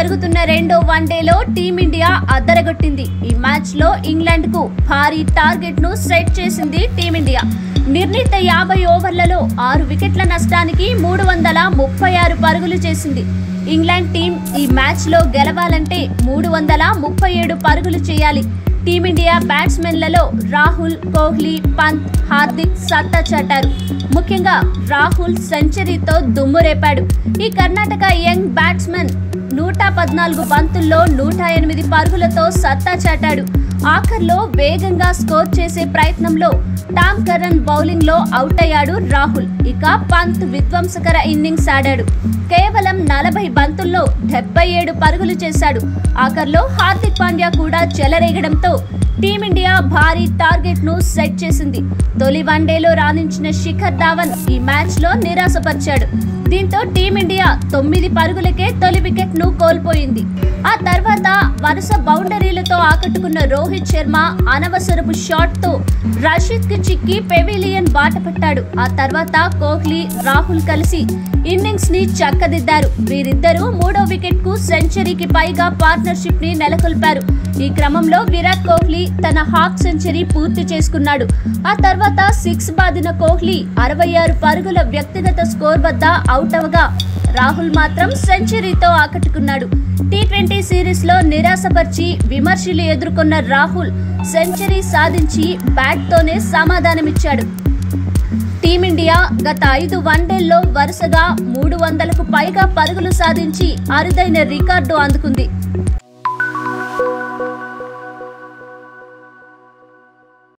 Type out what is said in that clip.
జరుగుతున్న రెండో వన్డేలో టీమిండియా అద్దరగొట్టింది ఈ మ్యాచ్ లో ఇంగ్లాండ్ కు భారీ టార్గెట్ ను సెట్ చేసింది టీమిండియా నిర్ణీత యాభై ఓవర్లలో ఆరు వికెట్ల నష్టానికి మూడు వందల ముప్పై ఆరు పరుగులు చేసింది ఇంగ్లాండ్ టీం ఈ మ్యాచ్ లో గెలవాలంటే మూడు వందల ముప్పై ఏడు పరుగులు చేయాలి టీమిండియా బ్యాట్స్మెన్లలో రాహుల్ కోహ్లీ పంత్ హార్దిక్ సత్తా చాటారు ముఖ్యంగా రాహుల్ సెంచరీతో దుమ్మురేపాడు ఈ కర్ణాటక యంగ్ బ్యాట్స్మెన్ నూట పద్నాలుగు బంతుల్లో నూట ఎనిమిది పరుగులతో సత్తా చాటాడు ఆఖర్లో వేగంగా స్కోర్ చేసే ప్రయత్నంలో టామ్ కరన్ బౌలింగ్ లో అవుట్ అయ్యాడు రాహుల్ ఇక పంత్ విధ్వంసకర ఇన్నింగ్స్ ఆడాడు కేవలం నలభై బంతుల్లో డెబ్బై ఏడు పరుగులు చేశాడు ఆఖర్లో హార్దిక్ పాండ్యా కూడా చెలరేగడంతో టీమిండియా భారీ టార్గెట్ ను సెట్ చేసింది తొలి వన్డేలో రాణించిన శిఖర్ ధావన్ ఈ మ్యాచ్ లో నిరాశపరిచాడు దీంతో టీమిండియా తొమ్మిది పరుగులకే తొలి వికెట్ ను కోల్పోయింది ఆ తర్వాత వరుస బౌండరీలతో ఆకట్టుకున్న రోహిత్ శర్మ అనవసరపు షాట్ తో రషీద్ కి చిక్కి పెవిలియన్ బాట పట్టాడు ఆ తర్వాత కోహ్లీ రాహుల్ కలిసి ఇన్నింగ్స్ ని చక్కదిద్దారు వీరిద్దరూ మూడో వికెట్ కు సెంచరీకి పైగా పార్ట్నర్షిప్ ని నెలకొల్పారు ఈ క్రమంలో విరాట్ కోహ్లీ తన హాఫ్ సెంచరీ పూర్తి చేసుకున్నాడు ఆ తర్వాత సిక్స్ బాదిన కోహ్లీ అరవై ఆరు పరుగుల వ్యక్తిగత స్కోర్ వద్ద అవుట్ అవగా రాహుల్ మాత్రం సెంచరీతో ఆకట్టుకున్నాడు టీ ట్వంటీ సిరీస్ లో నిరాశపరిచి విమర్శలు ఎదుర్కొన్న రాహుల్ సెంచరీ సాధించి బ్యాట్ తోనే సమాధానమిచ్చాడు టీమిండియా గత ఐదు వన్డేల్లో వరుసగా మూడు వందలకు పైగా పరుగులు సాధించి అరుదైన రికార్డు అందుకుంది